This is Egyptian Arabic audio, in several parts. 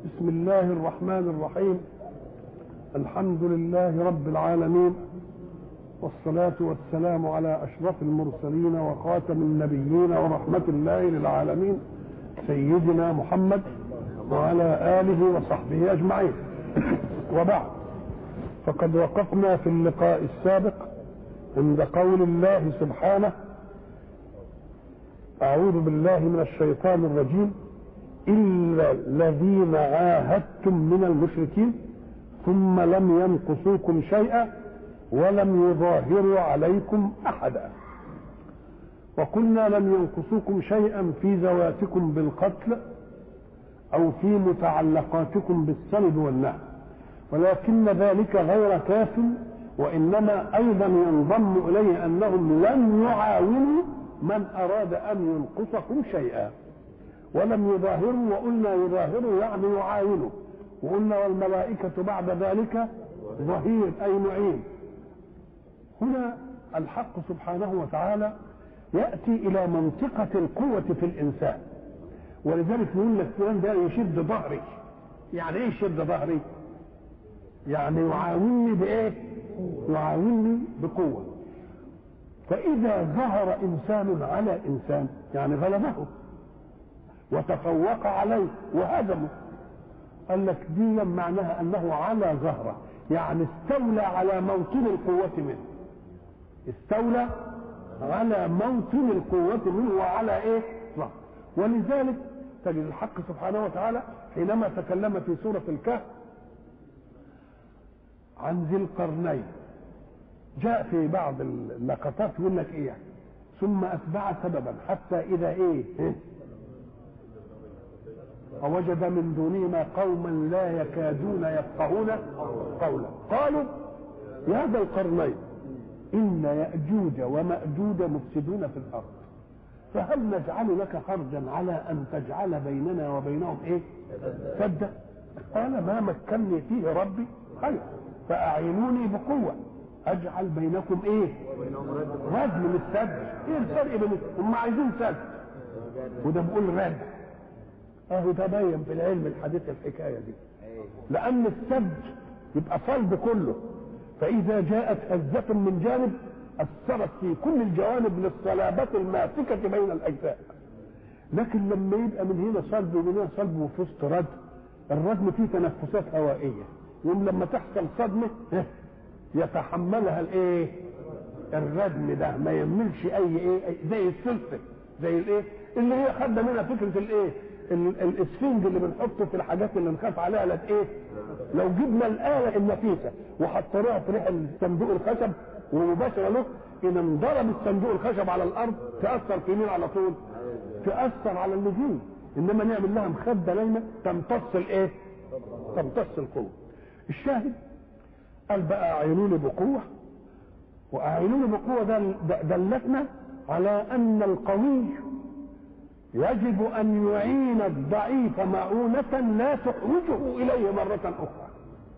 بسم الله الرحمن الرحيم الحمد لله رب العالمين والصلاة والسلام على أشرف المرسلين وخاتم النبيين ورحمة الله للعالمين سيدنا محمد وعلى آله وصحبه أجمعين وبعد فقد وقفنا في اللقاء السابق عند قول الله سبحانه أعوذ بالله من الشيطان الرجيم إلا الذين عاهدتم من المشركين ثم لم ينقصوكم شيئا ولم يظاهروا عليكم أحدا وقلنا لم ينقصوكم شيئا في ذواتكم بالقتل أو في متعلقاتكم بالسلب والنهب ولكن ذلك غير كاف وإنما أيضا ينضم إليه أنهم لم يعاونوا من أراد أن ينقصكم شيئا ولم يظاهروا وقلنا يظاهروا يعني يعاونوا وقلنا والملائكة بعد ذلك ظهير أي معين هنا الحق سبحانه وتعالى يأتي إلى منطقة القوة في الإنسان ولذلك يقول لك فلان ده يشد ظهري يعني ايه يشد ظهري؟ يعني يعاونني بايه؟ يعاونني بقوة فإذا ظهر إنسان على إنسان يعني غلبه وتفوق عليه وهزمه قال لك دي معناها أنه على ظهره يعني استولى على موطن القوة منه استولى على موطن القوة منه وعلى ايه؟ ظهر ولذلك تجد الحق سبحانه وتعالى حينما تكلم في سورة الكهف عن ذي القرنين جاء في بعض اللقطات يقول لك ايه ثم اتبع سببا حتى اذا ايه, إيه؟ ووجد من دونهما قوما لا يكادون يفقهون قولا قالوا يا ذا القرنين ان ياجوج وماجوج مفسدون في الارض فهل نجعل لك خرجا على ان تجعل بيننا وبينهم ايه سدا قال ما مكنني فيه ربي خير فاعينوني بقوه اجعل بينكم ايه ردم من السد ايه الفرق بين هم عايزين سد وده بيقول رد اهو تبين في العلم الحديث الحكايه دي لان السد يبقى صلب كله فاذا جاءت هزه من جانب اثرت في كل الجوانب للصلابه الماسكه بين الاجزاء لكن لما يبقى من هنا صلب ومن هنا صلب وفي وسط ردم الردم فيه تنفسات هوائيه يوم لما تحصل صدمه يتحملها الايه الردم ده ما يملش اي ايه زي السلسل زي الايه اللي هي خدنا منها فكره الايه الاسفنج اللي بنحطه في الحاجات اللي نخاف عليها لا ايه لو جبنا الاله النفيسه وحطيناها في ريح صندوق الخشب ومباشره له ان انضرب الصندوق الخشب على الارض تاثر في مين على طول تاثر على اللي فيه انما نعمل لها مخده نايمه تمتص الايه تمتص القوه الشاهد قال بقى اعينوني بقوه واعينوني بقوه ده دلتنا على ان القوي يجب ان يعين الضعيف معونه لا تحوجه اليه مره اخرى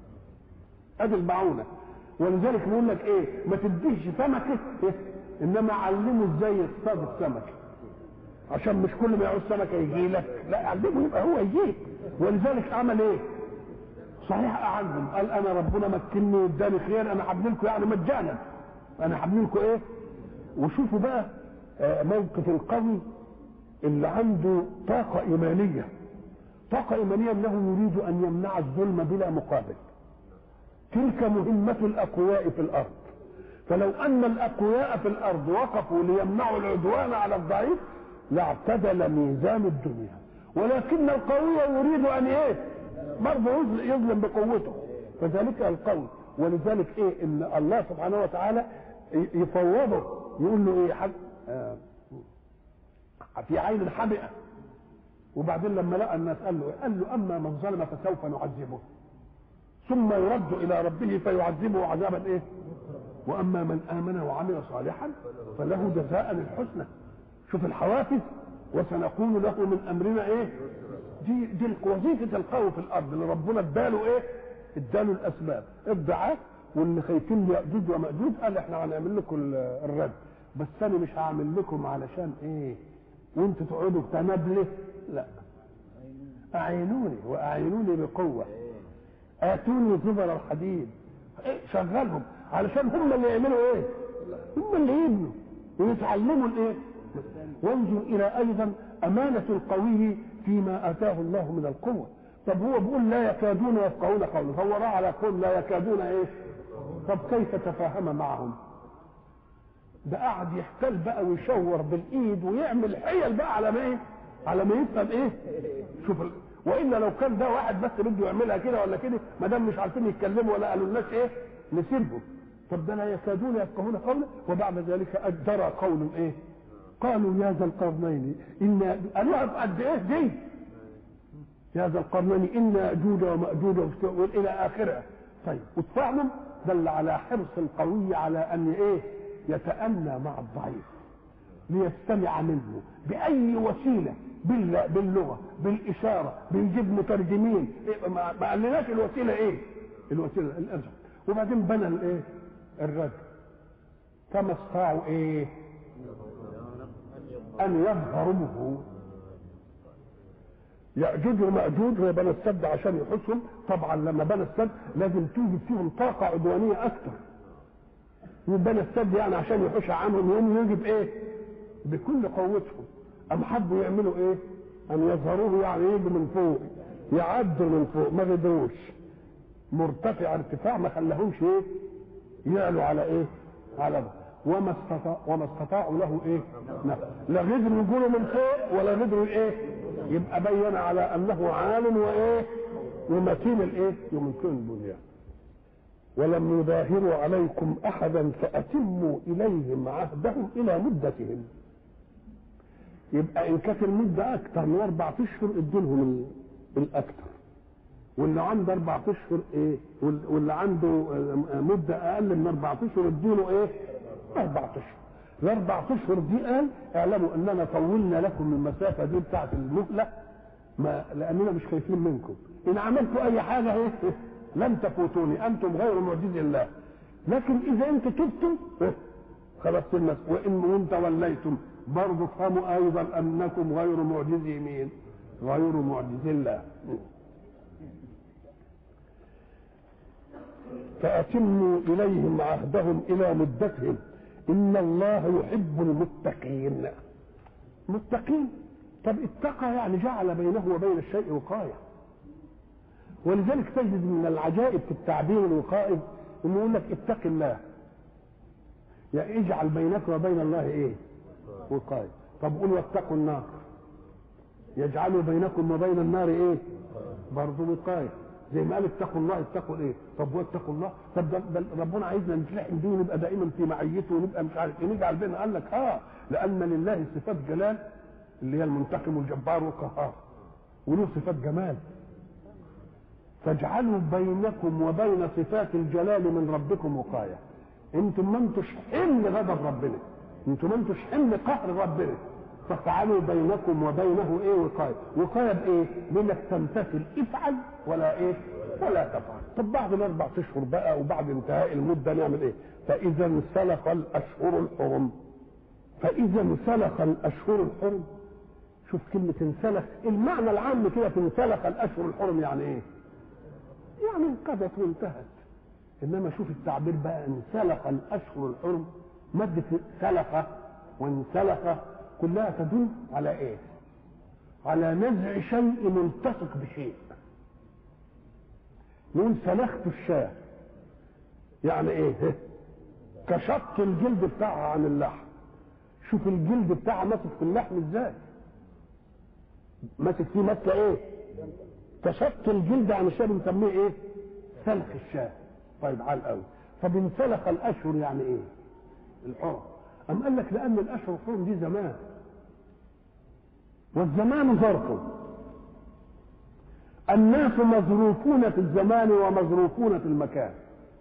ادي المعونه ولذلك بيقول لك ايه ما تديش سمكه إيه؟ انما علمه ازاي يصطاد السمكه عشان مش كل ما يعوز سمكه يجي لك لا علمه يبقى هو يجيك ولذلك عمل ايه صحيح اعلم قال انا ربنا مكنني واداني خير انا هبني لكم يعني مجانا انا هبني لكم ايه وشوفوا بقى موقف القوي اللي عنده طاقة إيمانية طاقة إيمانية أنه يريد أن يمنع الظلم بلا مقابل تلك مهمة الأقوياء في الأرض فلو أن الأقوياء في الأرض وقفوا ليمنعوا العدوان على الضعيف لاعتدل ميزان الدنيا ولكن القوي يريد أن إيه برضه يظلم بقوته فذلك القوي ولذلك إيه إن الله سبحانه وتعالى يفوضه يقول له إيه حق آه في عين حمئة وبعدين لما لقى الناس قال له قال له اما من ظلم فسوف نعذبه ثم يرد الى ربه فيعذبه عذابا ايه واما من امن وعمل صالحا فله جزاء الحسنى شوف الحوافز وسنقول له من امرنا ايه دي دي وظيفه القوي في الارض اللي ربنا اداله ايه اداله الاسباب الدعاء واللي خايفين ياجوج وماجوج قال احنا هنعمل لكم الرد بس انا مش هعمل لكم علشان ايه وانتوا تقعدوا تنابله لا اعينوني واعينوني ائتوني بقوه اتوني زبر الحديد إيه شغلهم علشان هم اللي يعملوا ايه هم اللي يبنوا ويتعلموا الايه وانظر الى ايضا امانه القوي فيما اتاه الله من القوه طب هو بيقول لا يكادون يفقهون قولا فهو راى على قول لا يكادون ايه طب كيف تفاهم معهم ده قاعد يحتل بقى ويشور بالايد ويعمل حيل بقى على ما ايه على ما يفهم ايه شوف ال... والا لو كان ده واحد بس بده يعملها كده ولا كده ما دام مش عارفين يتكلموا ولا قالوا لناش ايه نسيبهم طب ده لا يكادون يفقهون قولا وبعد ذلك اجدر قول ايه قالوا يا ذا القرنين ان قالوها قد ايه دي يا ذا القرنين ان ياجوج وماجوج الى اخرها طيب وفعلا دل على حرص القوي على ان ايه يتأنى مع الضعيف ليستمع منه بأي وسيلة باللغة بالإشارة بنجيب مترجمين إيه ما قالناش الوسيلة إيه؟ الوسيلة الأرجل وبعدين بنى الإيه؟ الرجل كما استطاعوا إيه؟ أن يظهروه يأجوج ومأجوج هو بنى السد عشان يحسهم طبعا لما بنى السد لازم توجد فيهم طاقة عدوانية أكثر يبنى السد يعني عشان يحوش عنهم يوم يجب ايه بكل قوتهم ام حبوا يعملوا ايه ان يظهروه يعني يجوا من فوق يعدوا من فوق ما قدروش مرتفع ارتفاع ما خلاهمش ايه يعلوا على ايه على ده وما استطاع وما استطاعوا له ايه لا, لا قدروا يقولوا من فوق ولا قدروا ايه يبقى بين على انه عال وايه ومتين الايه يمكن البنيان ولم يظاهروا عليكم احدا فاتموا اليهم عهدهم الى مدتهم يبقى ان كانت المده اكثر من اربع اشهر ادوا لهم الاكثر واللي عنده اربع اشهر ايه واللي عنده مده اقل من اربع اشهر ادوا له ايه اربع اشهر الاربع اشهر دي قال اعلموا اننا طولنا لكم المسافه دي بتاعت المهله ما لاننا مش خايفين منكم ان عملتوا اي حاجه ايه لن تفوتوني انتم غير معجز الله لكن اذا انت تبتم خلاص الناس وان وان توليتم برضه افهموا ايضا انكم غير معجزي مين غير معجز الله فاتموا اليهم عهدهم الى مدتهم ان الله يحب المتقين متقين طب اتقى يعني جعل بينه وبين الشيء وقايه ولذلك تجد من العجائب في التعبير الوقائي انه يقول لك اتق الله يعني اجعل بينك وبين الله ايه وقاية طب قول واتقوا النار يجعل بينكم وبين النار ايه برضه وقاية زي ما قال اتقوا الله اتقوا ايه طب واتقوا الله طب ده, ده ربنا عايزنا نتلحم بيه ونبقى دائما في معيته ونبقى مش عارف ايه نجعل بيننا قال لك اه لان لله صفات جلال اللي هي المنتقم والجبار والقهار وله صفات جمال فاجعلوا بينكم وبين صفات الجلال من ربكم وقايه انتم ما انتوش حمل غضب ربنا انتم ما انتوش حمل قهر ربنا فاجعلوا بينكم وبينه ايه وقايه وقايه بايه بانك تمتثل افعل ولا ايه ولا تفعل طب بعد الاربع اشهر بقى وبعد انتهاء المده نعمل ايه فاذا انسلخ الاشهر الحرم فاذا انسلخ الاشهر الحرم شوف كلمة انسلخ المعنى العام كده في انسلخ الأشهر الحرم يعني إيه؟ يعني انقضت وانتهت انما شوف التعبير بقى انسلخ الاشهر الحرم مادة سلخ وانسلخ كلها تدل على ايه على نزع شيء ملتصق بشيء نقول سلخت الشاة يعني ايه كشط الجلد بتاعها عن اللحم شوف الجلد بتاعها ماسك في اللحم ازاي ماسك فيه ماسكه ايه كشط الجلد عن الشاة بنسميه ايه سلخ الشاة طيب عال قوي طب انسلخ الاشهر يعني ايه الحرم ام قال لك لان الاشهر الحرم دي زمان والزمان ظرف الناس مظروفون في الزمان ومظروفون في المكان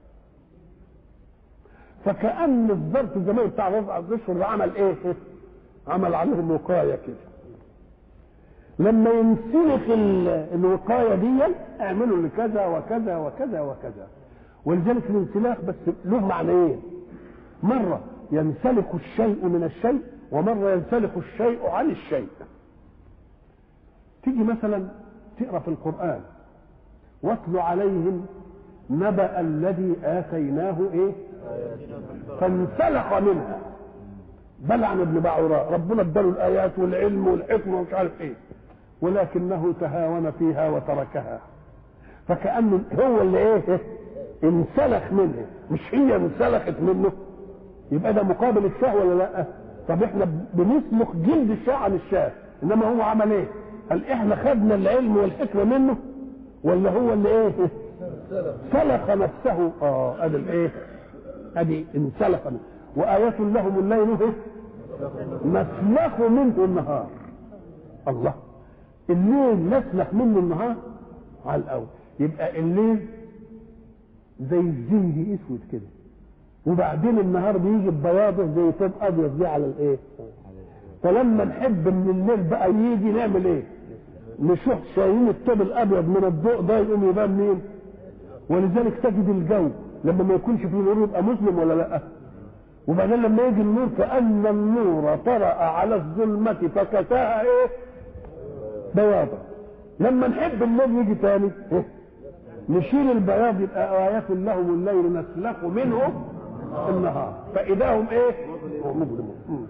فكأن الظرف الزمان بتاع ربع الاشهر ده عمل ايه؟ عمل عليهم وقايه كده لما ينسلخ الوقايه دي اعملوا لكذا وكذا وكذا وكذا ولذلك الانسلاخ بس له معنيين مره ينسلخ الشيء من الشيء ومره ينسلخ الشيء عن الشيء تيجي مثلا تقرا في القران واتل عليهم نبأ الذي آتيناه إيه فانسلخ منها بلعن ابن بعوراء ربنا اداله الآيات والعلم والحكمة ومش عارف إيه ولكنه تهاون فيها وتركها فكأنه هو اللي إيه انسلخ منها مش هي انسلخت منه يبقى ده مقابل الشاه ولا لا طب احنا بنسلخ جلد الشاه عن الشاه انما هو عمل ايه هل احنا خدنا العلم والحكمه منه ولا هو اللي ايه سلخ نفسه اه ادي الايه ادي انسلخ منه وآية لهم الليل ايه نسلخ منه النهار الله الليل نسلخ منه النهار على الاول يبقى الليل زي الزنج اسود كده وبعدين النهار بيجي ببياضه زي طوب ابيض دي على الايه فلما نحب من الليل بقى يجي نعمل ايه نشوف شايلين الطوب الابيض من الضوء ده يقوم يبان مين ولذلك تجد الجو لما ما يكونش فيه نور يبقى مسلم ولا لا وبعدين لما يجي النور كأن النور طرأ على الظلمة فكساها ايه بياضا لما نحب الليل يجي تاني إيه؟ نشيل البياض يبقى آيات لهم الليل نسلخ منه النهار فإذا هم ايه مظلمون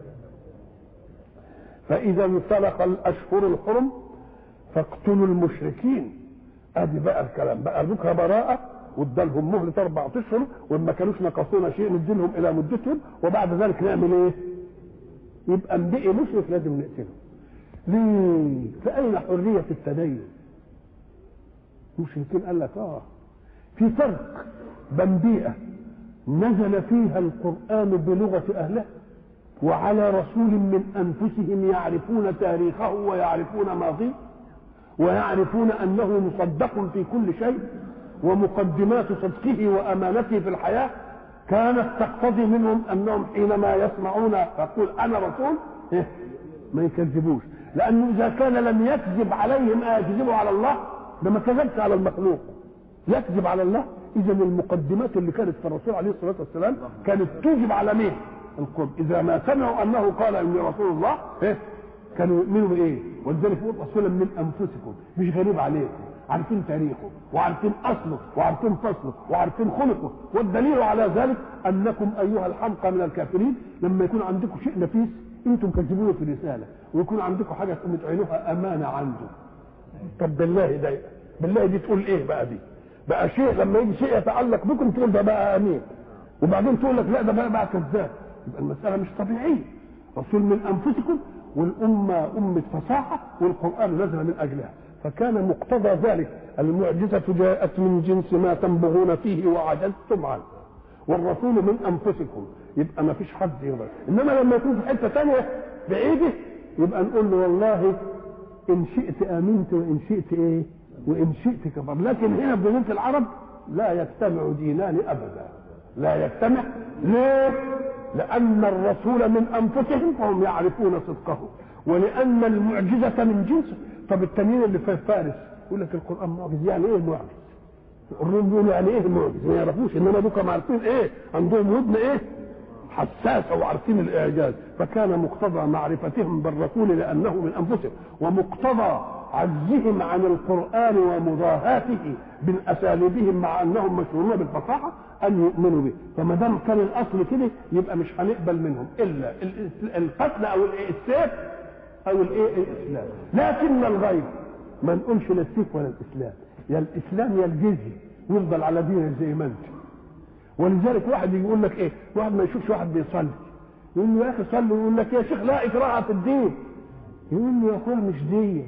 فإذا انسلخ الأشهر الحرم فاقتلوا المشركين ادي بقى الكلام بقى ذكر براءة وادالهم مهلة أربع أشهر وما كانوش نقصونا شيء نديلهم إلى مدتهم وبعد ذلك نعمل إيه؟ يبقى بقي مشرك لازم نقتله. ليه؟ فأين حرية التدين؟ المشركين قال لك آه في فرق بين بيئة نزل فيها القرآن بلغة أهله وعلى رسول من أنفسهم يعرفون تاريخه ويعرفون ماضيه ويعرفون أنه مصدق في كل شيء ومقدمات صدقه وأمانته في الحياة كانت تقتضي منهم أنهم حينما يسمعون يقول أنا رسول إيه؟ ما يكذبوش لأنه إذا كان لم يكذب عليهم يكذبوا على الله ده ما كذبش على المخلوق يكذب على الله إذا المقدمات اللي كانت في الرسول عليه الصلاة والسلام كانت توجب على مين؟ القرب إذا ما سمعوا أنه قال إني رسول الله إيه؟ كانوا يؤمنوا بايه؟ ولذلك يقول رسولا من انفسكم مش غريب عليكم عارفين تاريخه وعارفين اصله وعارفين فصله وعارفين خلقه والدليل على ذلك انكم ايها الحمقى من الكافرين لما يكون عندكم شيء نفيس انتم كذبوه في رساله ويكون عندكم حاجه تقوموا تعينوها امانه عنده طب بالله ده بالله دي تقول ايه بقى دي؟ بقى شيء لما يجي شيء يتعلق بكم تقول ده بقى امين وبعدين تقول لك لا ده بقى, بقى كذاب يبقى المساله مش طبيعيه رسول من انفسكم والأمة أمة فصاحة والقرآن نزل من أجلها فكان مقتضى ذلك المعجزة جاءت من جنس ما تنبغون فيه وعجزتم عنه والرسول من أنفسكم يبقى ما فيش حد يقدر إنما لما يكون في حتة ثانية بعيدة يبقى نقول له والله إن شئت آمنت وإن شئت إيه وإن شئت كفر لكن هنا في جنس العرب لا يجتمع دينان أبدا لا يجتمع ليه؟ لأن الرسول من أنفسهم فهم يعرفون صدقه ولأن المعجزة من جنسه طب التانيين اللي في فارس يقول لك القرآن معجز يعني إيه معجز؟ الروم بيقولوا يعني إيه معجز؟ ما يعرفوش إنما دوكم عارفين إيه؟ عندهم ودن إيه؟ حساسة وعارفين الإعجاز فكان مقتضى معرفتهم بالرسول لأنه من أنفسهم ومقتضى عجزهم عن القرآن ومضاهاته من أساليبهم مع أنهم مشهورون بالفصاحة أن يؤمنوا به فما دام كان الأصل كده يبقى مش هنقبل منهم إلا القتل أو السيف أو الإيه الإسلام لكن الغيب ما نقولش لا السيف ولا الإسلام يا الإسلام يا الجزية ويفضل على دينك زي ما أنت ولذلك واحد يقول لك ايه واحد ما يشوفش واحد بيصلي يقول له يا اخي صلي يقول لك يا شيخ لا اكراه في الدين يقول له يا اخويا مش دين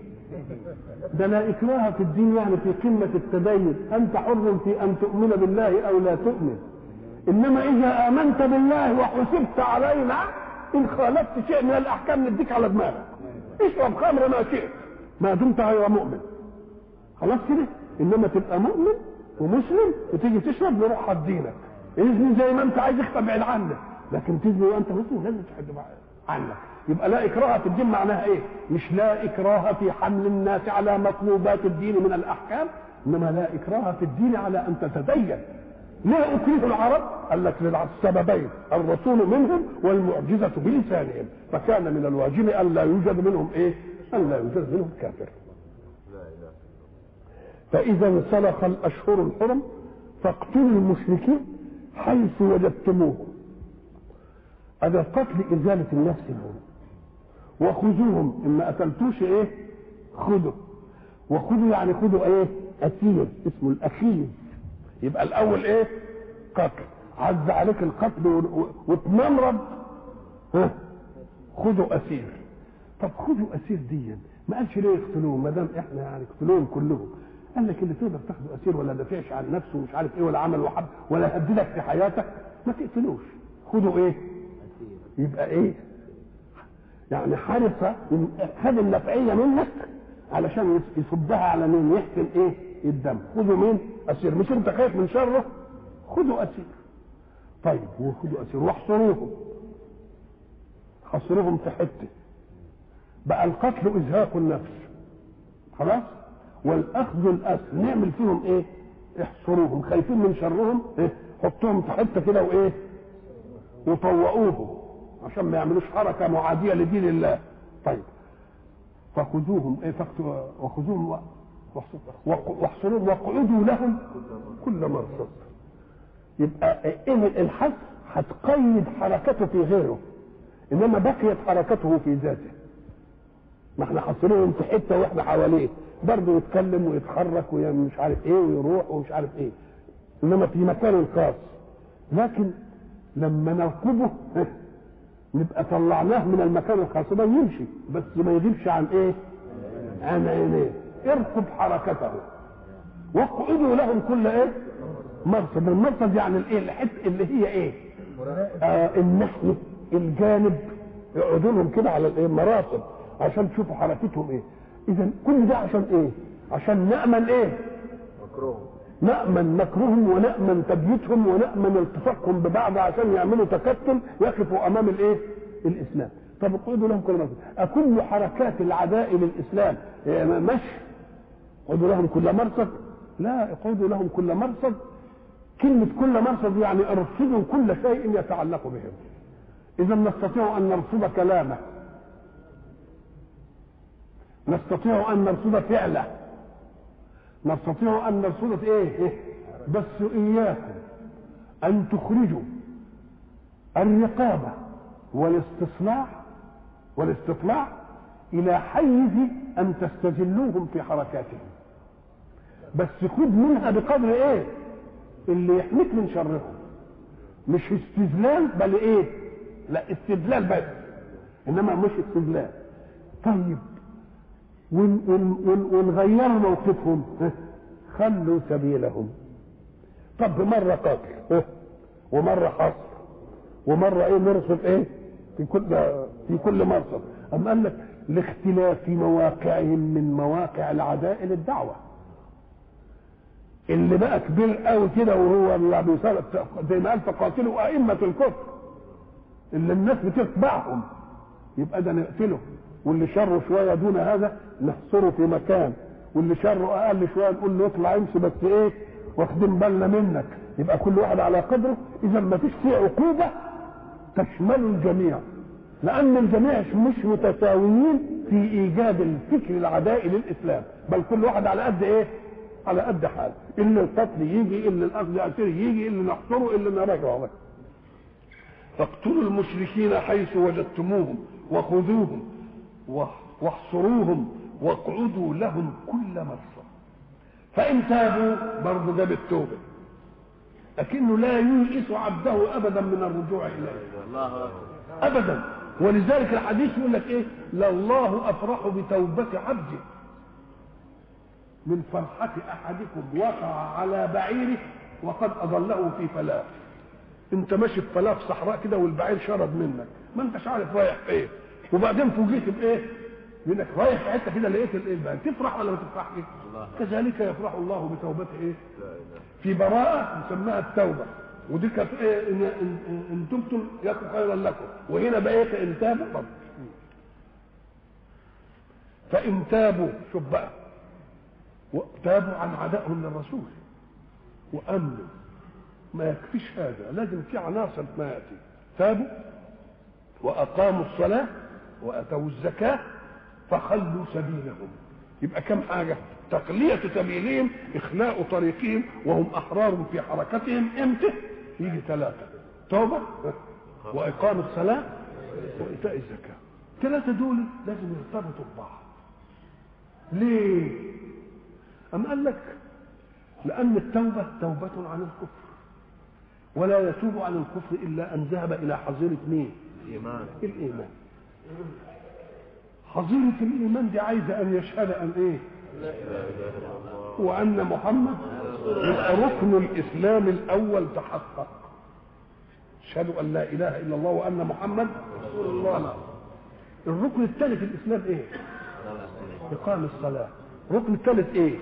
ده لا اكراه في الدين يعني في قمه التدين انت حر في ان تؤمن بالله او لا تؤمن انما اذا امنت بالله وحسبت علينا ان خالفت شيء من الاحكام نديك على دماغك اشرب خمر ما شئت ما دمت غير مؤمن خلاص كده انما تبقى مؤمن ومسلم وتيجي تشرب نروح دينك اذني زي ما انت عايز اخفى بعيد عنك لكن تزني وانت مسلم لازم تحد عنك يبقى لا اكراه في الدين معناها ايه مش لا اكراه في حمل الناس على مطلوبات الدين من الاحكام انما لا اكراه في الدين على ان تتدين ليه اكره العرب قال لك للسببين الرسول منهم والمعجزه بلسانهم فكان من الواجب ان لا يوجد منهم ايه ان لا يوجد منهم كافر فإذا انسلخ الأشهر الحرم فاقتلوا المشركين حيث وجدتموهم هذا القتل إزالة النفس منهم وخذوهم إن ما قتلتوش إيه خذوا وخذوا يعني خذوا إيه أسير اسمه الأخير يبقى الأول إيه قتل عز عليك القتل و- و- وتمرض ها خذوا أسير طب خذوا أسير ديا ما قالش ليه يقتلوهم ما دام احنا يعني اقتلوهم كلهم قال لك اللي تقدر تاخده اسير ولا دافعش عن نفسه ومش عارف ايه ولا عمل وحب ولا هددك في حياتك ما تقتلوش خدوا ايه يبقى ايه يعني حرص خد النفعيه منك علشان يس- يصبها على مين يحسن ايه الدم خذوا مين اسير مش انت خايف من شره خذوا اسير طيب وخذوا اسير واحصروهم حصروهم في حته بقى القتل ازهاق النفس خلاص والاخذ الاسر نعمل فيهم ايه احصروهم خايفين من شرهم ايه حطوهم في حته كده وايه وطوقوهم عشان ما يعملوش حركه معاديه لدين الله طيب فخذوهم ايه فاقتلوا وخذوهم و- واحصر- وق- واحصروهم واقعدوا لهم كل مرصد يبقى ايه الحث هتقيد حركته في غيره انما بقيت حركته في ذاته ما احنا حاصرينهم في حته واحنا حواليه برضه يتكلم ويتحرك ويعمل مش عارف ايه ويروح ومش عارف ايه انما في مكان خاص لكن لما نركبه نبقى طلعناه من المكان الخاص ده يمشي بس ما يغيبش عن ايه عن عينيه اركب حركته واقعدوا لهم كل ايه مرصد المرصد يعني الايه الحته اللي هي ايه آه الناحيه الجانب يقعدوا لهم كده على الايه المراصد عشان تشوفوا حركتهم ايه اذا كل ده عشان ايه عشان نامن ايه مكروه نأمن مكرهم ونأمن تبييتهم ونأمن التصاقهم ببعض عشان يعملوا تكتل يقفوا أمام الإيه؟ الإسلام. طب اقعدوا لهم كل مرصد. أكل حركات العداء للإسلام يعني مشي اقعدوا لهم كل مرصد؟ لا اقعدوا لهم كل مرصد كلمة كل مرصد يعني ارصدوا كل شيء يتعلق بهم. إذا نستطيع أن نرصد كلامه. نستطيع أن نرصد فعله. نستطيع ان نرصد ايه إيه؟ بس اياكم ان تخرجوا الرقابه والاستصلاح والاستطلاع الى حيز ان تستذلوهم في حركاتهم بس خذ منها بقدر ايه اللي يحميك من شرهم مش استذلال بل ايه لا استدلال بس انما مش استدلال طيب ون ون ون ونغير موقفهم ها؟ خلوا سبيلهم طب مرة قتل ها؟ ومرة حصر ومرة ايه نرصد ايه في كل في كل مرصد أم قال لك لاختلاف مواقعهم من مواقع العداء للدعوة اللي بقى كبير قوي كده وهو اللي بيصير زي ما قال فقاتلوا أئمة الكفر اللي الناس بتتبعهم يبقى ده نقتله واللي شره شويه دون هذا نحصره في مكان واللي شره اقل شويه نقول له اطلع امشي بس ايه واخدين بالنا منك يبقى كل واحد على قدره اذا ما فيش فيه عقوبه تشمل الجميع لان الجميع مش متساويين في ايجاد الفكر العدائي للاسلام بل كل واحد على قد ايه على قد حاله اللي القتل يجي اللي الاخذ اسير يجي اللي نحصره اللي نراجعه فاقتلوا المشركين حيث وجدتموهم وخذوهم واحصروهم واقعدوا لهم كل مرصد فان تابوا برضه جاب التوبه لكنه لا ييئس عبده ابدا من الرجوع اليه الله اكبر ابدا ولذلك الحديث يقول لك ايه لله افرح بتوبه عبده من فرحة أحدكم وقع على بعيره وقد أظله في فلاة أنت ماشي في فلاة في صحراء كده والبعير شرد منك ما أنتش عارف رايح فين وبعدين فوجئت بإيه؟ منك رايح في حتة كده لقيت الإيه البعير تفرح ولا ما تفرحش؟ الله. كذلك يفرح الله بتوبته إيه؟ لا اله في براءة نسميها التوبة ودي كانت ايه ان ان, إن, إن تبتم يكن خيرا لكم وهنا بقى ايه فان تابوا طب فان تابوا شوف بقى تابوا عن عدائهم للرسول وامنوا ما يكفيش هذا لازم في عناصر ما ياتي تابوا واقاموا الصلاه واتوا الزكاه فخلوا سبيلهم يبقى كم حاجه تقلية سبيلهم إخلاء طريقهم وهم أحرار في حركتهم إمتى؟ يجي ثلاثة توبة وإقام الصلاة وإيتاء الزكاة الثلاثة دول لازم يرتبطوا ببعض ليه؟ أم قال لك لأن التوبة توبة عن الكفر ولا يتوب عن الكفر إلا أن ذهب إلى حظيرة مين؟ الإيمان الإيمان حظيرة الإيمان دي عايزة أن يشهد أن إيه؟ وأن محمد يبقى ركن الإسلام الأول تحقق اشهدوا أن لا إله إلا الله وأن محمد رسول الله الركن الثالث في الإسلام إيه؟ إقام الصلاة الركن الثالث إيه؟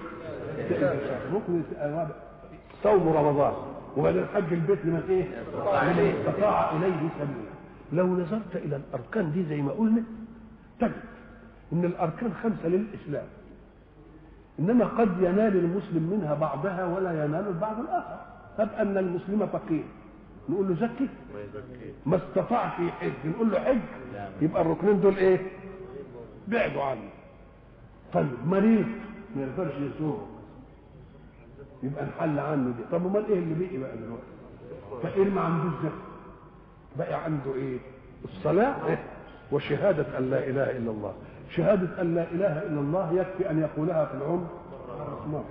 ركن الرابع صوم رمضان وبعدين حج البيت لمن ايه؟ لمن استطاع اليه سبيلا. لو نظرت الى الاركان دي زي ما قلنا تجد ان الاركان خمسه للاسلام. انما قد ينال المسلم منها بعضها ولا ينال البعض الاخر. طب ان المسلم فقير نقول له زكي ما يزكي ما استطاعش يحج نقول له حج يبقى الركنين دول ايه؟ بعدوا عنه. طيب مريض ما يقدرش يصوم يبقى نحل عنه دي طب امال ايه اللي بقي بقى دلوقتي فقير ما عندوش زكاه بقى عنده ايه الصلاه إيه؟ وشهاده ان لا اله الا الله شهاده ان لا اله الا الله يكفي ان يقولها في العمر مره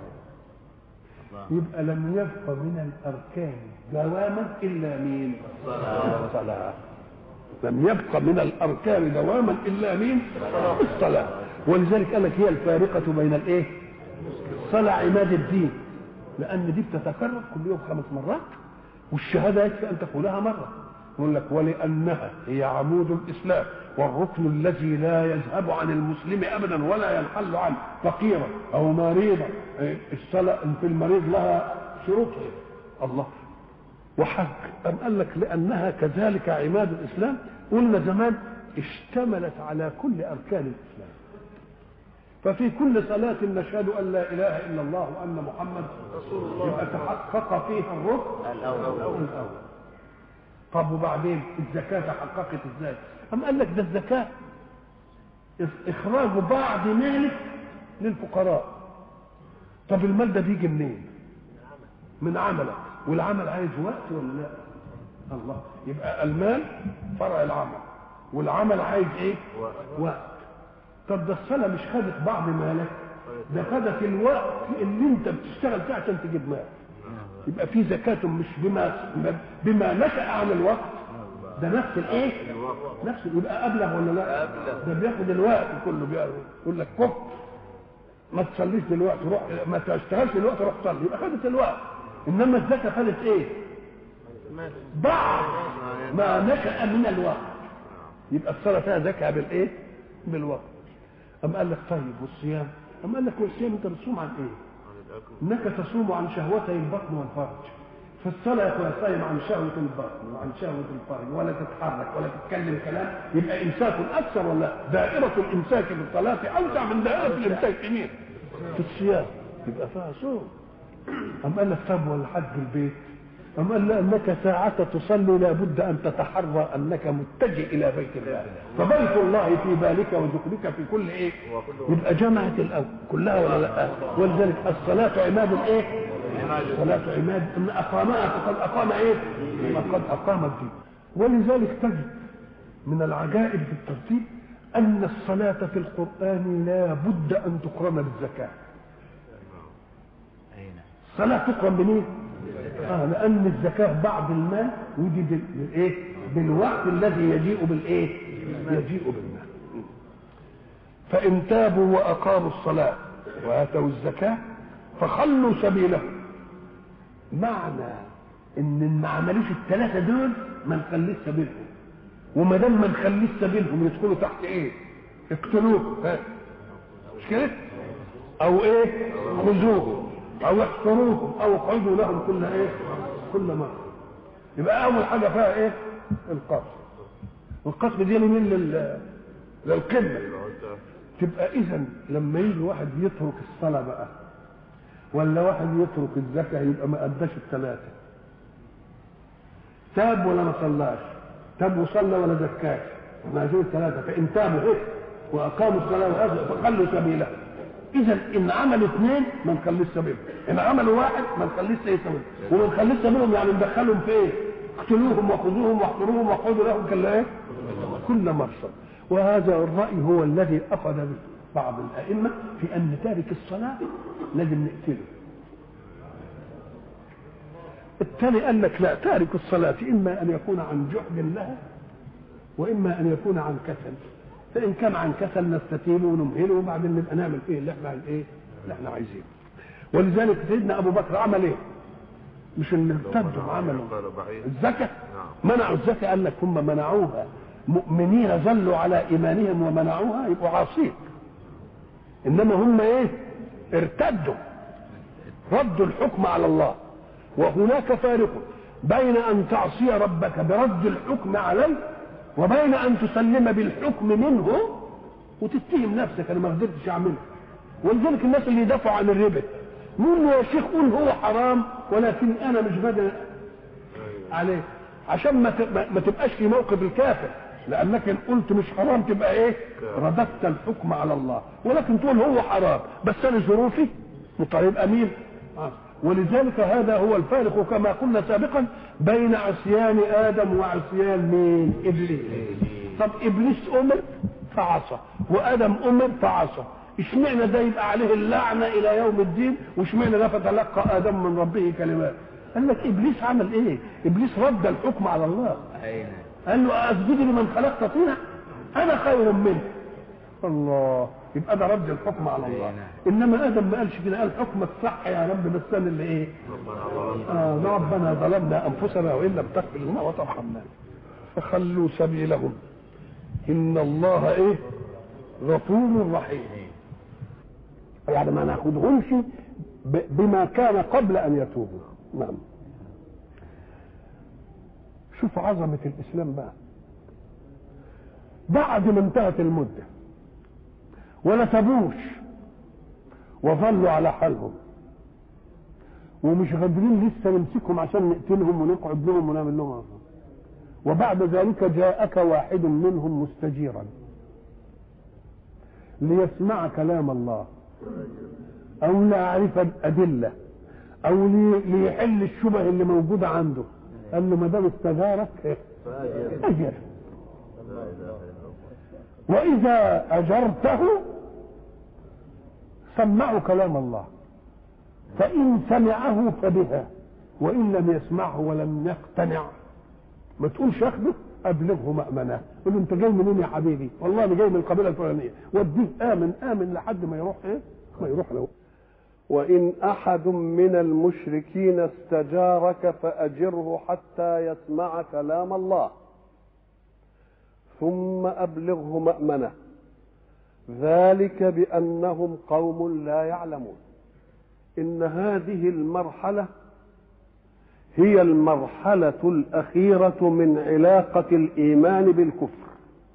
يبقى لم يبق من الاركان دواما الا مين الصلاه لم يبق من الاركان دواما الا مين الصلاه ولذلك قال لك هي الفارقه بين الايه الصلاه عماد الدين لان دي بتتكرر كل يوم خمس مرات والشهاده يكفي ان تقولها مره يقول لك ولانها هي عمود الاسلام والركن الذي لا يذهب عن المسلم ابدا ولا ينحل عنه فقيرا او مريضا إيه، الصلاه في المريض لها شروطها الله وحج أم قال لك لأنها كذلك عماد الإسلام قلنا زمان اشتملت على كل أركان الإسلام ففي كل صلاة نشهد أن لا إله إلا الله وأن محمد رسول الله يبقى تحقق فيها الركن الأول الأول طب وبعدين الزكاة تحققت ازاي؟ أم قال لك ده الزكاة إخراج بعض مالك للفقراء طب المال ده بيجي منين؟ من عملك والعمل عايز وقت ولا لا؟ الله يبقى المال فرع العمل والعمل عايز ايه؟ وقت طب ده الصلاة مش خدت بعض مالك ده خدت الوقت اللي انت بتشتغل فيه عشان تجيب مال يبقى في زكاة مش بما بما نشأ عن الوقت ده نفس الايه؟ نفس يبقى ابلغ ولا لا؟ ده بياخد الوقت كله بياخد. يقول لك كف ما تصليش دلوقتي روح ما تشتغلش دلوقتي روح صلي يبقى خدت الوقت انما الزكاة خدت ايه؟ بعض ما نشأ من الوقت يبقى الصلاة فيها زكاة بالايه؟ بالوقت أم قال لك طيب والصيام؟ أم قال لك والصيام أنت بتصوم عن إيه؟ انك تصوم عن شهوتي البطن والفرج في الصلاة يا أخويا صايم عن شهوة البطن وعن شهوة الفرج ولا تتحرك ولا تتكلم كلام يبقى إمساك أكثر ولا لا؟ دائرة الإمساك في الصلاة أوسع من دائرة الإمساك في مين؟ في الصيام يبقى فيها صوم أم قال لك طب ولا حج البيت؟ أم قال أنك ساعة تصلي لابد أن تتحرى أنك متجه إلى بيت الله فبيت الله في بالك وذكرك في كل إيه يبقى جمعت الأول كلها ولا لا ولذلك الصلاة عماد الإيه الصلاة عماد إن أقامها فقد أقام إيه فقد أقام الدين ولذلك تجد من العجائب في الترتيب أن الصلاة في القرآن لا بد أن تقرن بالزكاة الصلاة تقرن بمين؟ اه لان الزكاه بعض المال ودي بال- بالايه بالوقت الذي يجيء بالايه يجيء بالمال فان تابوا واقاموا الصلاه واتوا الزكاه فخلوا سبيلهم معنى ان ما عملوش الثلاثه دول ما نخليش سبيلهم وما دام ما نخليش سبيلهم يدخلوا تحت ايه اقتلوه ها مش كده او ايه خذوه او احصروهم او اقعدوا لهم كل ايه كل مره يبقى اول حاجه فيها ايه القصد والقصد دي لمين لل للقمه تبقى اذا لما يجي واحد يترك الصلاه بقى ولا واحد يترك الزكاه يبقى ما اداش الثلاثه تاب ولا ما صلاش تاب وصلى ولا زكاش ما دول ثلاثه فان تابوا ايه واقاموا الصلاه وأزلوا فخلوا سبيله اذا ان عملوا اثنين ما نخليش سبيلهم ان عملوا واحد ما نخليش ايه سبيلهم وما نخليش سبيلهم يعني ندخلهم في ايه اقتلوهم وخذوهم واحضروهم واقعدوا لهم كلا ايه كل مرصد وهذا الراي هو الذي اخذ به بعض الائمه في ان تارك الصلاه لازم نقتله الثاني قال لك لا تارك الصلاه اما ان يكون عن جحد لها واما ان يكون عن كسل فان كان عن كسل نستتيبه ونمهله وبعدين نبقى نعمل فيه اللي احنا ايه اللي احنا عايزينه ولذلك سيدنا ابو بكر عمل ايه مش ان ارتدوا عملوا الزكاه منعوا الزكاه قال لك هم منعوها مؤمنين ظلوا على ايمانهم ومنعوها يبقوا عاصين انما هم ايه ارتدوا ردوا الحكم على الله وهناك فارق بين ان تعصي ربك برد الحكم عليه وبين ان تسلم بالحكم منه وتتهم نفسك انا ما قدرتش اعملها ولذلك الناس اللي يدافعوا عن الربا يقول له يا شيخ قول هو حرام ولكن انا مش بدأ عليه عشان ما ما تبقاش في موقف الكافر لانك ان قلت مش حرام تبقى ايه رددت الحكم على الله ولكن تقول هو حرام بس انا ظروفي طيب امين ولذلك هذا هو الفارق كما قلنا سابقا بين عصيان ادم وعصيان مين ابليس طب ابليس امر فعصى وادم امر فعصى اشمعنى ده يبقى عليه اللعنه الى يوم الدين واشمعنى ده فتلقى ادم من ربه كلمات قال لك ابليس عمل ايه ابليس رد الحكم على الله قال له اسجد لمن خلقت طينا انا خير منه الله يبقى ده رد الحكم على الله انما ادم ما قالش كده قال حكمك صح يا رب بس انا اللي ايه آه ربنا ظلمنا انفسنا وان لم تغفر لنا وترحمنا فخلوا سبيلهم ان الله ايه غفور رحيم يعني ما ناخذهمش بما كان قبل ان يتوبوا نعم شوف عظمة الإسلام بقى بعد ما انتهت المدة ولا تابوش وظلوا على حالهم ومش قادرين لسه نمسكهم عشان نقتلهم ونقعد لهم ونعمل لهم عظم. وبعد ذلك جاءك واحد منهم مستجيرا ليسمع كلام الله او ليعرف الادله او ليحل الشبه اللي موجوده عنده قال له ما دام استجارك اجر واذا اجرته سمعوا كلام الله فان سمعه فبها وان لم يسمعه ولم يقتنع ما تقولش اخده ابلغه مأمنه قول له انت جاي منين يا حبيبي والله انا جاي من القبيله الفلانيه وديه امن امن لحد ما يروح ايه ما يروح له وإن أحد من المشركين استجارك فأجره حتى يسمع كلام الله ثم أبلغه مأمنه ذلك بأنهم قوم لا يعلمون إن هذه المرحلة هي المرحلة الأخيرة من علاقة الإيمان بالكفر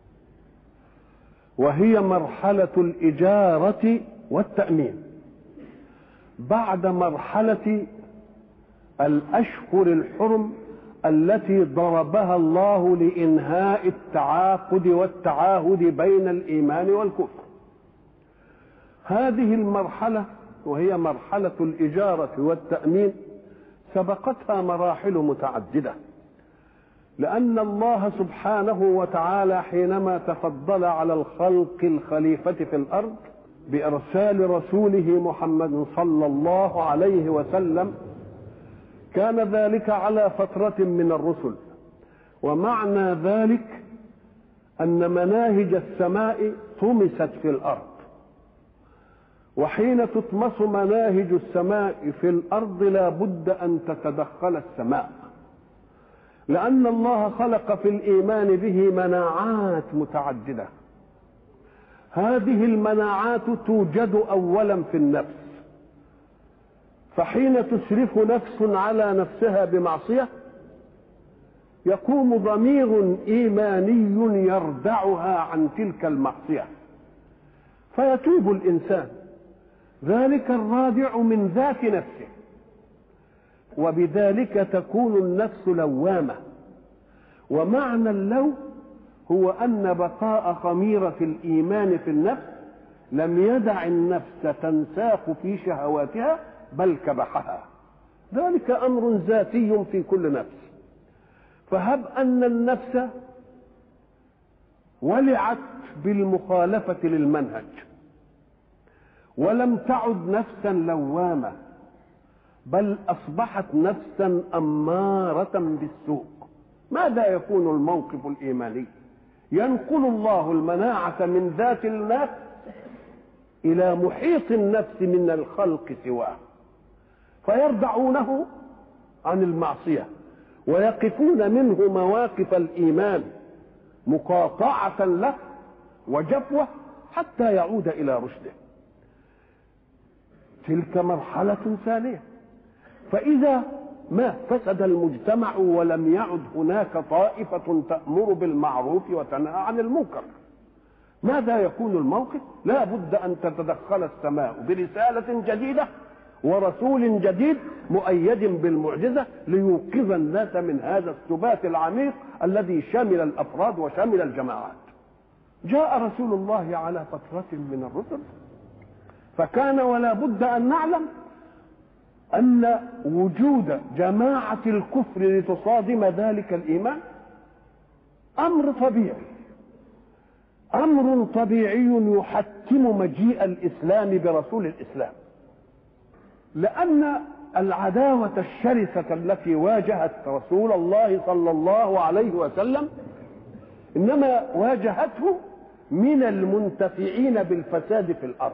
وهي مرحلة الإجارة والتأمين بعد مرحلة الأشهر الحرم التي ضربها الله لإنهاء التعاقد والتعاهد بين الإيمان والكفر هذه المرحلة وهي مرحلة الإجارة والتأمين سبقتها مراحل متعددة لأن الله سبحانه وتعالى حينما تفضل على الخلق الخليفة في الأرض بإرسال رسوله محمد صلى الله عليه وسلم كان ذلك على فترة من الرسل ومعنى ذلك أن مناهج السماء طمست في الأرض وحين تطمس مناهج السماء في الأرض لا بد أن تتدخل السماء لأن الله خلق في الإيمان به مناعات متعددة هذه المناعات توجد اولا في النفس فحين تشرف نفس على نفسها بمعصيه يقوم ضمير ايماني يردعها عن تلك المعصيه فيتوب الانسان ذلك الرادع من ذات نفسه وبذلك تكون النفس لوامه ومعنى اللوم هو أن بقاء خميرة الإيمان في النفس لم يدع النفس تنساق في شهواتها بل كبحها ذلك امر ذاتي في كل نفس فهب ان النفس ولعت بالمخالفه للمنهج ولم تعد نفسا لوامه بل اصبحت نفسا اماره بالسوء ماذا يكون الموقف الايماني ينقل الله المناعه من ذات النفس الى محيط النفس من الخلق سواه فيردعونه عن المعصيه ويقفون منه مواقف الايمان مقاطعه له وجفوه حتى يعود الى رشده تلك مرحله ثانيه فاذا ما فسد المجتمع ولم يعد هناك طائفه تامر بالمعروف وتنهى عن المنكر ماذا يكون الموقف لا بد ان تتدخل السماء برساله جديده ورسول جديد مؤيد بالمعجزه ليوقظ الناس من هذا السبات العميق الذي شمل الافراد وشمل الجماعات جاء رسول الله على فتره من الرسل فكان ولا بد ان نعلم ان وجود جماعه الكفر لتصادم ذلك الايمان امر طبيعي امر طبيعي يحتم مجيء الاسلام برسول الاسلام لان العداوه الشرسه التي واجهت رسول الله صلى الله عليه وسلم انما واجهته من المنتفعين بالفساد في الارض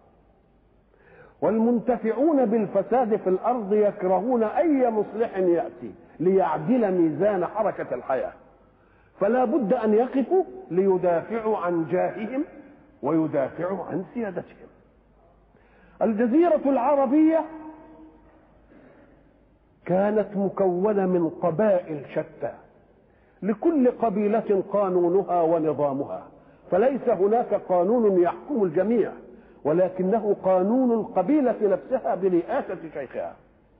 والمنتفعون بالفساد في الارض يكرهون اي مصلح ياتي ليعدل ميزان حركه الحياه فلا بد ان يقفوا ليدافعوا عن جاههم ويدافعوا عن سيادتهم الجزيره العربيه كانت مكونه من قبائل شتى لكل قبيله قانونها ونظامها فليس هناك قانون يحكم الجميع ولكنه قانون القبيله نفسها برئاسه شيخها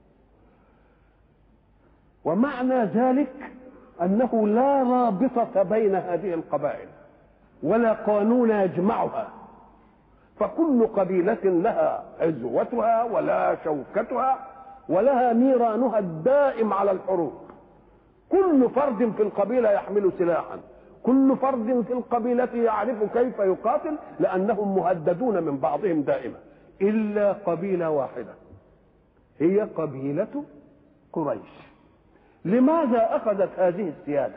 ومعنى ذلك انه لا رابطه بين هذه القبائل ولا قانون يجمعها فكل قبيله لها عزوتها ولا شوكتها ولها نيرانها الدائم على الحروب كل فرد في القبيله يحمل سلاحا كل فرد في القبيلة يعرف كيف يقاتل لأنهم مهددون من بعضهم دائما إلا قبيلة واحدة هي قبيلة قريش لماذا أخذت هذه السيادة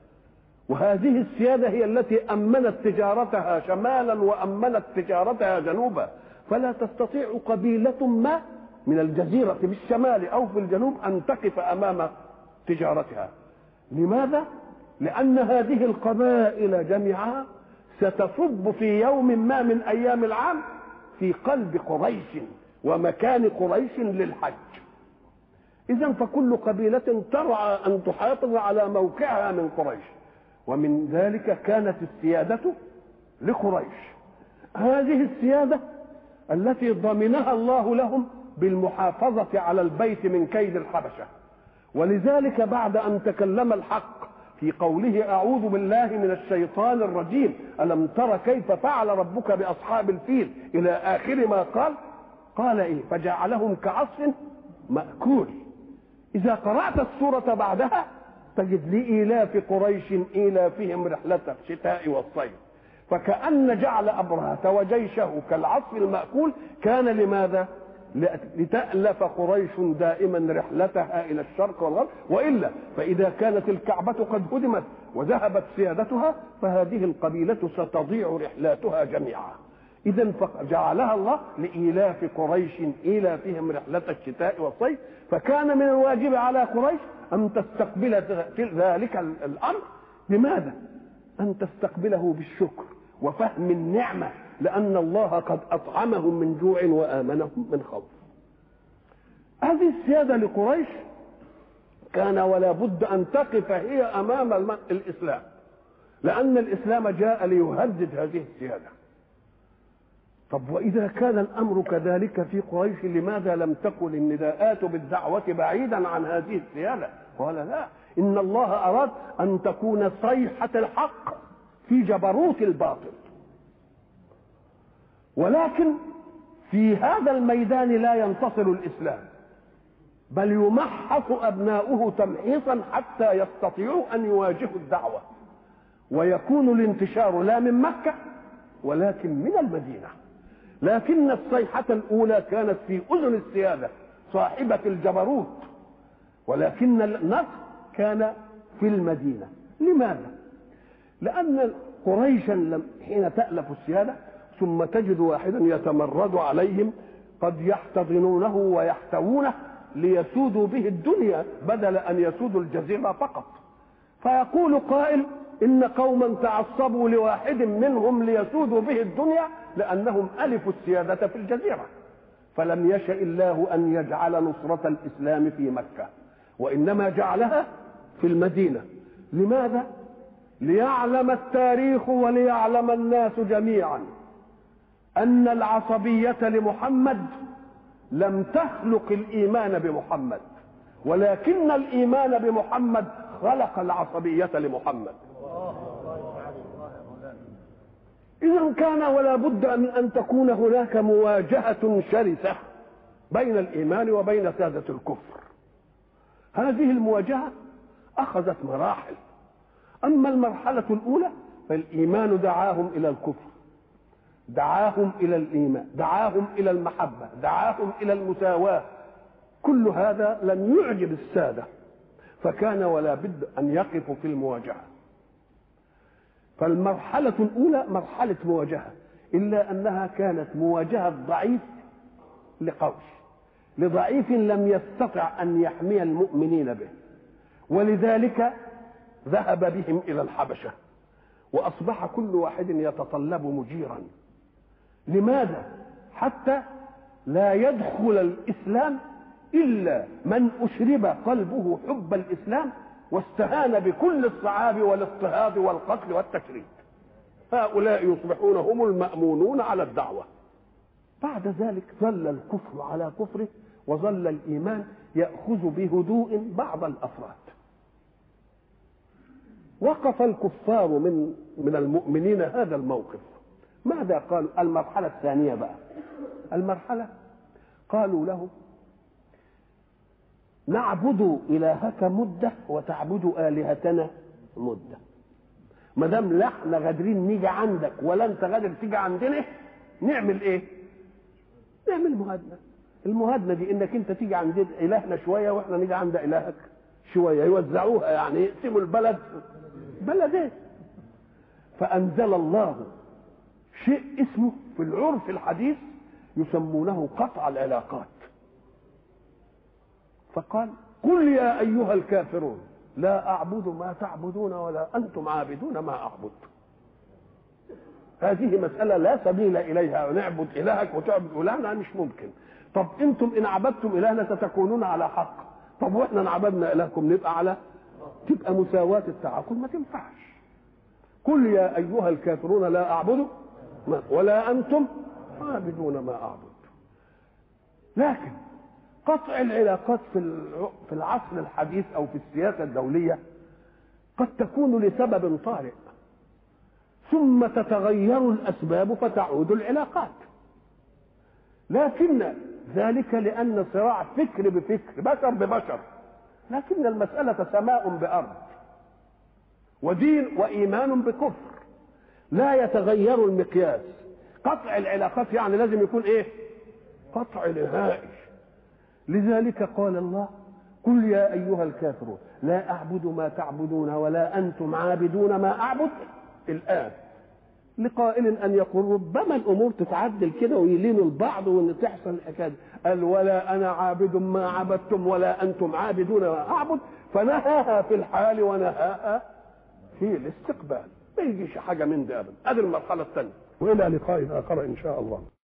وهذه السيادة هي التي أمنت تجارتها شمالا وأمنت تجارتها جنوبا فلا تستطيع قبيلة ما من الجزيرة بالشمال أو في الجنوب أن تقف أمام تجارتها لماذا؟ لأن هذه القبائل جميعها ستصب في يوم ما من أيام العام في قلب قريش ومكان قريش للحج إذا فكل قبيلة ترعى أن تحافظ على موقعها من قريش ومن ذلك كانت السيادة لقريش هذه السيادة التي ضمنها الله لهم بالمحافظة على البيت من كيد الحبشة ولذلك بعد أن تكلم الحق في قوله أعوذ بالله من الشيطان الرجيم ألم تر كيف فعل ربك بأصحاب الفيل إلى آخر ما قال قال إيه فجعلهم كعصف مأكول إذا قرأت السورة بعدها تجد لإيلاف قريش إيلافهم رحلة الشتاء والصيف فكأن جعل أبرهة وجيشه كالعصف المأكول كان لماذا؟ لتألف قريش دائما رحلتها إلى الشرق والغرب وإلا فإذا كانت الكعبة قد هدمت وذهبت سيادتها فهذه القبيلة ستضيع رحلاتها جميعا إذا فجعلها الله لإيلاف قريش إيلافهم رحلة الشتاء والصيف فكان من الواجب على قريش أن تستقبل ذلك الأمر بماذا؟ أن تستقبله بالشكر وفهم النعمة لأن الله قد أطعمهم من جوع وآمنهم من خوف هذه السيادة لقريش كان ولا بد أن تقف هي أمام الإسلام لأن الإسلام جاء ليهدد هذه السيادة طب وإذا كان الأمر كذلك في قريش لماذا لم تكن النداءات بالدعوة بعيدا عن هذه السيادة قال لا إن الله أراد أن تكون صيحة الحق في جبروت الباطل ولكن في هذا الميدان لا ينتصر الاسلام بل يمحص ابناؤه تمحيصا حتى يستطيعوا ان يواجهوا الدعوه ويكون الانتشار لا من مكه ولكن من المدينه لكن الصيحه الاولى كانت في اذن السياده صاحبه الجبروت ولكن النصر كان في المدينه لماذا لان قريشا لم حين تالف السياده ثم تجد واحدا يتمرد عليهم قد يحتضنونه ويحتوونه ليسودوا به الدنيا بدل ان يسودوا الجزيره فقط فيقول قائل ان قوما تعصبوا لواحد منهم ليسودوا به الدنيا لانهم الفوا السياده في الجزيره فلم يشا الله ان يجعل نصره الاسلام في مكه وانما جعلها في المدينه لماذا ليعلم التاريخ وليعلم الناس جميعا ان العصبيه لمحمد لم تخلق الايمان بمحمد ولكن الايمان بمحمد خلق العصبيه لمحمد اذا كان ولا بد من ان تكون هناك مواجهه شرسه بين الايمان وبين ساده الكفر هذه المواجهه اخذت مراحل اما المرحله الاولى فالايمان دعاهم الى الكفر دعاهم الى الايمان دعاهم الى المحبه دعاهم الى المساواه كل هذا لم يعجب الساده فكان ولا بد ان يقفوا في المواجهه فالمرحله الاولى مرحله مواجهه الا انها كانت مواجهه ضعيف لقوي لضعيف لم يستطع ان يحمي المؤمنين به ولذلك ذهب بهم الى الحبشه واصبح كل واحد يتطلب مجيرا لماذا حتى لا يدخل الاسلام الا من اشرب قلبه حب الاسلام واستهان بكل الصعاب والاضطهاد والقتل والتشريد هؤلاء يصبحون هم المامونون على الدعوه بعد ذلك ظل الكفر على كفره وظل الايمان ياخذ بهدوء بعض الافراد وقف الكفار من من المؤمنين هذا الموقف ماذا قالوا المرحلة الثانية بقى المرحلة قالوا له نعبد إلهك مدة وتعبد آلهتنا مدة ما دام لا احنا غادرين نيجي عندك ولا انت غادر تيجي عندنا نعمل ايه؟ نعمل مهادنة المهادنة دي انك انت تيجي عند الهنا شوية واحنا نيجي عند الهك شوية يوزعوها يعني يقسموا البلد بلدين فأنزل الله شيء اسمه في العرف الحديث يسمونه قطع العلاقات فقال قل يا أيها الكافرون لا أعبد ما تعبدون ولا أنتم عابدون ما أعبد هذه مسألة لا سبيل إليها نعبد إلهك وتعبد إلهنا مش ممكن طب أنتم إن عبدتم إلهنا ستكونون على حق طب وإحنا إن عبدنا إلهكم نبقى على تبقى مساواة التعاقل ما تنفعش قل يا أيها الكافرون لا أعبد ولا أنتم عابدون ما أعبد لكن قطع العلاقات في في العصر الحديث أو في السياسة الدولية قد تكون لسبب طارئ ثم تتغير الأسباب فتعود العلاقات لكن ذلك لأن صراع فكر بفكر بشر ببشر لكن المسألة سماء بأرض ودين وإيمان بكفر لا يتغير المقياس قطع العلاقات يعني لازم يكون ايه قطع نهائي لذلك قال الله قل يا ايها الكافرون لا اعبد ما تعبدون ولا انتم عابدون ما اعبد الان لقائل ان يقول ربما الامور تتعدل كده ويلينوا البعض وان تحصل الحكايه قال ولا انا عابد ما عبدتم ولا انتم عابدون ما اعبد فنهاها في الحال ونهاها في الاستقبال ما يجيش حاجه من ده ابدا ادي المرحله الثانيه والى لقاء اخر ان شاء الله